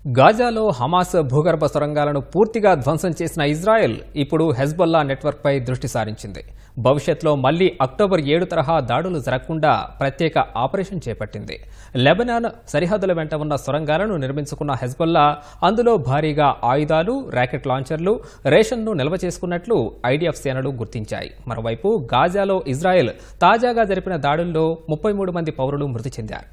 గాజాలో Hamas భూగర్భ సొరంగాలను పూర్తిగా ధ్వంసం చేసిన ఇజ్రాయెల్ ఇప్పుడు హెజ్బొల్లా నెట్వర్క్పై దృష్టి సారించింది భవిష్యత్తులో మళ్లీ అక్టోబర్ ఏడు తరహా దాడులు జరగకుండా ప్రత్యేక ఆపరేషన్ చేపట్టింది లెబనాన్ సరిహద్దుల వెంట ఉన్న సొరంగాలను నిర్మించుకున్న హెజ్బొల్లా అందులో భారీగా ఆయుధాలు ర్యాకెట్ లాంచర్లు రేషన్ను నిల్వ చేసుకున్నట్లు ఐడిఎఫ్ సేనలు గుర్తించాయి మరోవైపు గాజాలో ఇజ్రాయెల్ తాజాగా జరిపిన దాడుల్లో ముప్పై మూడు మంది పౌరులు మృతి చెందారు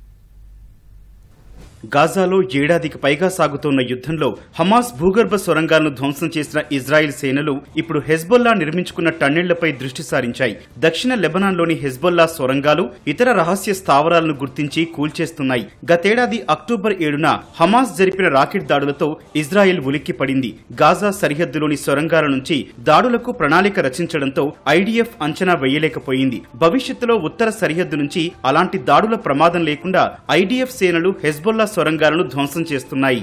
గాజాలో ఏడాదికి పైగా సాగుతున్న యుద్ధంలో హమాస్ భూగర్భ సొరంగాలను ధ్వంసం చేసిన ఇజ్రాయెల్ సేనలు ఇప్పుడు హెజ్బొల్లా నిర్మించుకున్న టన్నెళ్లపై దృష్టి సారించాయి దక్షిణ లెబనాన్లోని హెజ్బొల్లా సొరంగాలు ఇతర రహస్య స్థావరాలను గుర్తించి కూల్చేస్తున్నాయి గతేడాది అక్టోబర్ ఏడున హమాస్ జరిపిన రాకెట్ దాడులతో ఇజ్రాయెల్ ఉలిక్కి పడింది గాజా సరిహద్దులోని సొరంగాల నుంచి దాడులకు ప్రణాళిక రచించడంతో ఐడిఎఫ్ అంచనా వేయలేకపోయింది భవిష్యత్తులో ఉత్తర సరిహద్దు నుంచి అలాంటి దాడుల ప్రమాదం లేకుండా ఐడిఎఫ్ సేనలు హెజ్బొల్లా సొరంగాలను ధ్వంసం చేస్తున్నాయి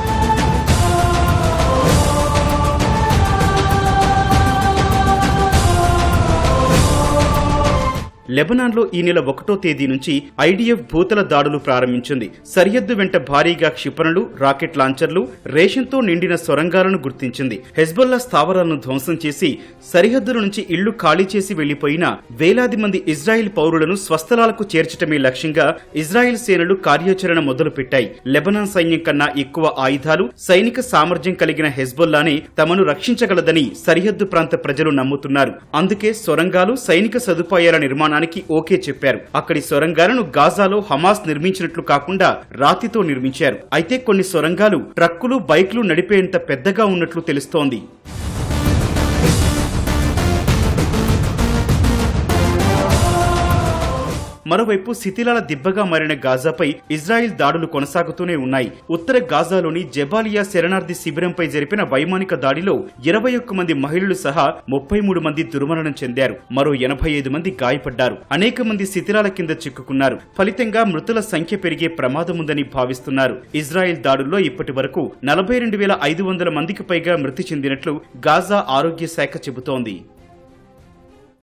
లెబనాన్లో ఈ నెల ఒకటో తేదీ నుంచి ఐడిఎఫ్ భూతల దాడులు ప్రారంభించింది సరిహద్దు వెంట భారీగా క్షిపణులు రాకెట్ లాంచర్లు రేషన్తో నిండిన సొరంగాలను గుర్తించింది హెజ్బొల్లా స్థావరాలను ధ్వంసం చేసి సరిహద్దుల నుంచి ఇళ్లు ఖాళీ చేసి వెళ్లిపోయిన వేలాది మంది ఇజ్రాయిల్ పౌరులను స్వస్థలాలకు చేర్చటమే లక్ష్యంగా ఇజ్రాయిల్ సేనలు కార్యాచరణ మొదలుపెట్టాయి లెబనాన్ సైన్యం కన్నా ఎక్కువ ఆయుధాలు సైనిక సామర్థ్యం కలిగిన హెజ్బొల్లానే తమను రక్షించగలదని సరిహద్దు ప్రాంత ప్రజలు నమ్ముతున్నారు అందుకే సొరంగాలు సైనిక సదుపాయాల నిర్మాణానికి ఓకే చెప్పారు అక్కడి సొరంగాలను గాజాలో హమాస్ నిర్మించినట్లు కాకుండా రాతితో నిర్మించారు అయితే కొన్ని సొరంగాలు ట్రక్కులు బైక్లు నడిపేంత పెద్దగా ఉన్నట్లు తెలుస్తోంది మరోవైపు శిథిలాల దిబ్బగా మారిన గాజాపై ఇజ్రాయిల్ దాడులు కొనసాగుతూనే ఉన్నాయి ఉత్తర గాజాలోని జబాలియా శరణార్థి శిబిరంపై జరిపిన వైమానిక దాడిలో ఇరవై ఒక్క మంది మహిళలు సహా ముప్పై మూడు మంది దుర్మరణం చెందారు మరో ఎనభై ఐదు మంది గాయపడ్డారు అనేక మంది శిథిలాల కింద చిక్కుకున్నారు ఫలితంగా మృతుల సంఖ్య పెరిగే ప్రమాదముందని భావిస్తున్నారు ఇజ్రాయిల్ దాడుల్లో ఇప్పటి వరకు నలభై రెండు వేల ఐదు వందల మందికి పైగా మృతి చెందినట్లు గాజా ఆరోగ్య శాఖ చెబుతోంది